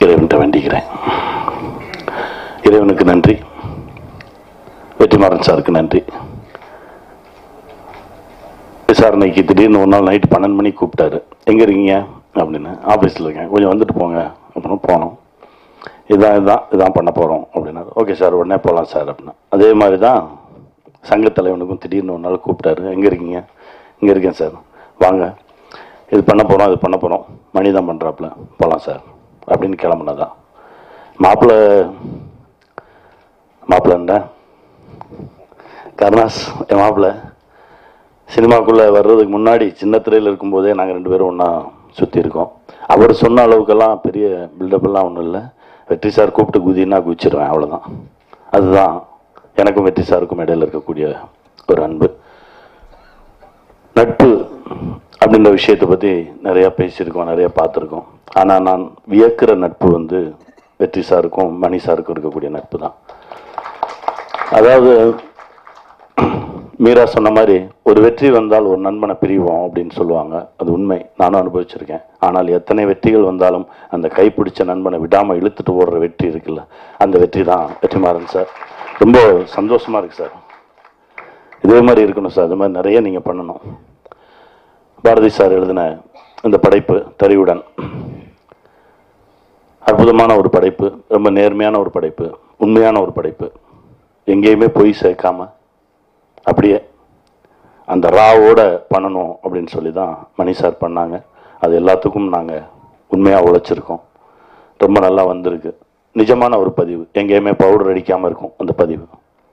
இறைவன்கிட்ட வேண்டிக்கிறேன் இறைவனுக்கு நன்றி வெற்றிமாறன் சாருக்கு நன்றி விசாரணைக்கு திடீர்னு ஒரு நாள் நைட்டு பன்னெண்டு மணிக்கு கூப்பிட்டாரு எங்கே இருக்கீங்க அப்படின்னு ஆஃபீஸில் இருக்கேன் கொஞ்சம் வந்துட்டு போங்க அப்படின்னு போனோம் இதான் இதுதான் இதான் பண்ண போகிறோம் அப்படின்னாரு ஓகே சார் உடனே போகலாம் சார் அப்படின்னா அதே மாதிரி தான் சங்கத் தலைவனுக்கும் திடீர்னு ஒரு நாள் கூப்பிட்டாரு எங்கே இருக்கீங்க இங்கே இருக்கேன் சார் வாங்க இது பண்ண போகிறோம் இது பண்ண போகிறோம் மணி தான் பண்ணுறாப்புல போகலாம் சார் அப்படின்னு கிளம்புனதான் மாப்பிள்ளை மாப்பிள்ளண்டா கருணாஸ் என் மாப்பிள்ளை சினிமாக்குள்ளே வர்றதுக்கு முன்னாடி சின்ன திரையில் இருக்கும்போதே நாங்கள் ரெண்டு பேரும் ஒன்றா சுற்றி இருக்கோம் அவர் சொன்ன அளவுக்கெல்லாம் பெரிய பில்டப் எல்லாம் ஒன்றும் இல்லை வெற்றி சார் கூப்பிட்டு குதின்னா குதிச்சிருவேன் அவ்வளோதான் அதுதான் எனக்கும் வெற்றி சாருக்கும் இடையில இருக்கக்கூடிய ஒரு அன்பு நட்பு அப்படின்ற விஷயத்தை பற்றி நிறையா பேசியிருக்கோம் நிறையா பார்த்துருக்கோம் ஆனால் நான் வியக்கிற நட்பு வந்து வெற்றி சாருக்கும் மணி சாருக்கும் இருக்கக்கூடிய நட்பு தான் அதாவது மீரா சொன்ன மாதிரி ஒரு வெற்றி வந்தால் ஒரு நண்பனை பிரிவோம் அப்படின்னு சொல்லுவாங்க அது உண்மை நானும் அனுபவிச்சிருக்கேன் ஆனால் எத்தனை வெற்றிகள் வந்தாலும் அந்த கைப்பிடிச்ச நண்பனை விடாமல் இழுத்துட்டு ஓடுற வெற்றி இருக்குல்ல அந்த வெற்றி தான் வெற்றிமாறன் சார் ரொம்ப சந்தோஷமா இருக்கு சார் இதே மாதிரி இருக்கணும் சார் அது மாதிரி நிறைய நீங்கள் பண்ணணும் பாரதி சார் எழுதின இந்த படைப்பு தறிவுடன் அற்புதமான ஒரு படைப்பு ரொம்ப நேர்மையான ஒரு படைப்பு உண்மையான ஒரு படைப்பு எங்கேயுமே பொய் சேர்க்காம அப்படியே அந்த ராவோட பண்ணணும் அப்படின்னு சொல்லி தான் மணி சார் பண்ணாங்க அது எல்லாத்துக்கும் நாங்கள் உண்மையாக உழைச்சிருக்கோம் ரொம்ப நல்லா வந்திருக்கு நிஜமான ஒரு பதிவு எங்கேயுமே பவுடர் அடிக்காமல் இருக்கும் அந்த பதிவு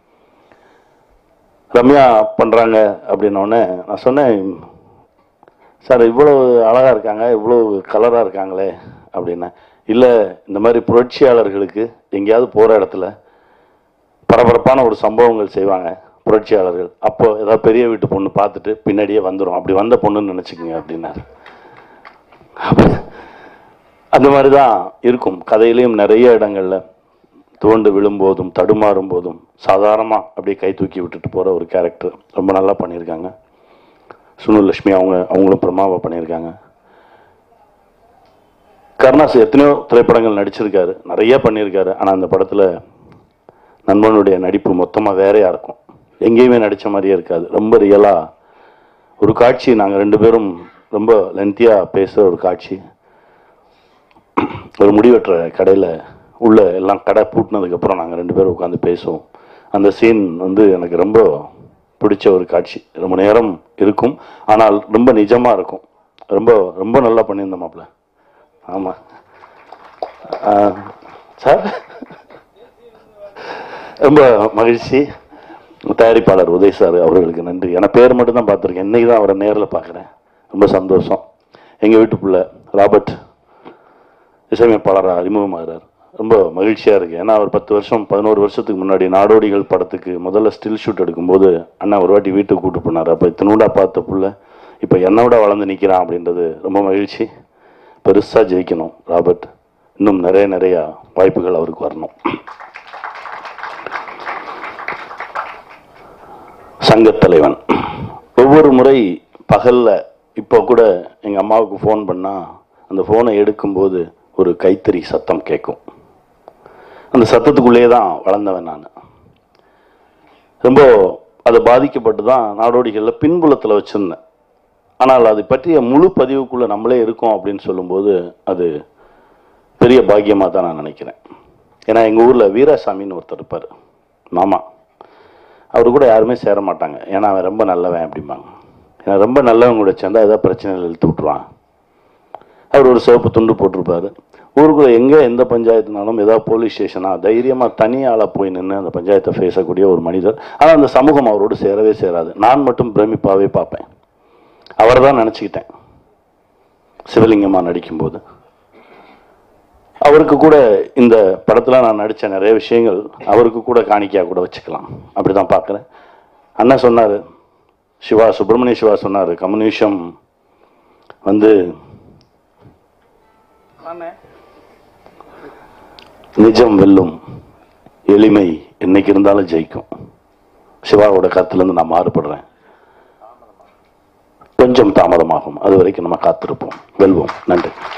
ரம்யா பண்ணுறாங்க அப்படின்னோடனே நான் சொன்னேன் சார் இவ்வளோ அழகாக இருக்காங்க இவ்வளோ கலராக இருக்காங்களே அப்படின்னேன் இல்லை இந்த மாதிரி புரட்சியாளர்களுக்கு எங்கேயாவது போகிற இடத்துல பரபரப்பான ஒரு சம்பவங்கள் செய்வாங்க புரட்சியாளர்கள் அப்போ ஏதாவது பெரிய வீட்டு பொண்ணு பார்த்துட்டு பின்னாடியே வந்துடும் அப்படி வந்த பொண்ணுன்னு நினச்சிக்கோங்க அப்படின்னாரு அப்ப- அந்த மாதிரி தான் இருக்கும் கதையிலையும் நிறைய இடங்கள்ல துவண்டு விழும்போதும் தடுமாறும் போதும் சாதாரணமாக அப்படியே கை தூக்கி விட்டுட்டு போகிற ஒரு கேரக்டர் ரொம்ப நல்லா பண்ணியிருக்காங்க சுனில் லட்சுமி அவங்க அவங்களும் பிரமாவா பண்ணியிருக்காங்க கருணாஸ் எத்தனையோ திரைப்படங்கள் நடிச்சிருக்காரு நிறைய பண்ணியிருக்காரு ஆனால் அந்த படத்தில் நண்பனுடைய நடிப்பு மொத்தமாக வேறையாக இருக்கும் எங்கேயுமே நடித்த மாதிரியே இருக்காது ரொம்ப ரியலாக ஒரு காட்சி நாங்கள் ரெண்டு பேரும் ரொம்ப லென்த்தியாக பேசுகிற ஒரு காட்சி ஒரு முடிவெட்டுற கடையில் உள்ள எல்லாம் கடை பூட்டினதுக்கப்புறம் நாங்கள் ரெண்டு பேரும் உட்காந்து பேசுவோம் அந்த சீன் வந்து எனக்கு ரொம்ப பிடிச்ச ஒரு காட்சி ரொம்ப நேரம் இருக்கும் ஆனால் ரொம்ப நிஜமாக இருக்கும் ரொம்ப ரொம்ப நல்லா பண்ணியிருந்த மாப்பிள்ள ஆமாம் சார் ரொம்ப மகிழ்ச்சி தயாரிப்பாளர் உதய் சார் அவர்களுக்கு நன்றி ஏன்னா பேர் மட்டும் தான் பார்த்துருக்கேன் இன்னைக்கு தான் அவரை நேரில் பார்க்குறேன் ரொம்ப சந்தோஷம் எங்கள் வீட்டு பிள்ளை ராபர்ட் இசையமைப்பாளராக அறிமுகமாகிறார் ரொம்ப மகிழ்ச்சியாக இருக்குது ஏன்னா அவர் பத்து வருஷம் பதினோரு வருஷத்துக்கு முன்னாடி நாடோடிகள் படத்துக்கு முதல்ல ஸ்டில் ஷூட் எடுக்கும்போது அண்ணா ஒரு வாட்டி வீட்டுக்கு கூட்டு போனார் அப்போ இத்தனூடா பார்த்த புள்ள இப்போ என்னை விட வளர்ந்து நிற்கிறான் அப்படின்றது ரொம்ப மகிழ்ச்சி பெருசாக ஜெயிக்கணும் ராபர்ட் இன்னும் நிறைய நிறைய வாய்ப்புகள் அவருக்கு வரணும் சங்கத் தலைவன் ஒவ்வொரு முறை பகல்ல இப்போ கூட எங்க அம்மாவுக்கு ஃபோன் பண்ணா அந்த ஃபோனை எடுக்கும்போது ஒரு கைத்தறி சத்தம் கேட்கும் அந்த சத்தத்துக்குள்ளேயே தான் வளர்ந்தவன் நான் ரொம்ப அது பாதிக்கப்பட்டு தான் நாடோடிகளில் பின்புலத்தில் வச்சிருந்தேன் ஆனால் அதை பற்றிய முழு பதிவுக்குள்ளே நம்மளே இருக்கோம் அப்படின்னு சொல்லும்போது அது பெரிய பாக்கியமாக தான் நான் நினைக்கிறேன் ஏன்னா எங்கள் ஊரில் வீராசாமின்னு ஒருத்தர் இருப்பார் மாமா அவர் கூட யாருமே சேர மாட்டாங்க ஏன்னா அவன் ரொம்ப நல்லவன் அப்படிம்பாங்க ஏன்னா ரொம்ப நல்லவன் கூட சேர்ந்தா ஏதாவது பிரச்சனைகள் இழுத்து விட்டுருவான் அவர் ஒரு சிவப்பு துண்டு போட்டிருப்பாரு ஊருக்குள்ள எங்கே எந்த பஞ்சாயத்துனாலும் ஏதாவது போலீஸ் ஸ்டேஷனா தைரியமாக தனி ஆளாக போய் நின்று அந்த பஞ்சாயத்தை பேசக்கூடிய ஒரு மனிதர் ஆனால் அந்த சமூகம் அவரோடு சேரவே சேராது நான் மட்டும் பிரமிப்பாகவே பார்ப்பேன் அவரை தான் நினச்சிக்கிட்டேன் சிவலிங்கமாக நடிக்கும்போது அவருக்கு கூட இந்த படத்தில் நான் நடித்த நிறைய விஷயங்கள் அவருக்கு கூட காணிக்கையாக கூட வச்சுக்கலாம் அப்படி தான் பார்க்குறேன் அண்ணன் சொன்னார் சிவா சுப்பிரமணிய சிவா சொன்னார் கம்யூனிஷம் வந்து நிஜம் வெல்லும் எளிமை என்னைக்கு இருந்தாலும் ஜெயிக்கும் சிவாவோட கருத்துலேருந்து நான் மாறுபடுறேன் கொஞ்சம் தாமதமாகும் அது வரைக்கும் நம்ம காத்திருப்போம் வெல்வோம் நன்றி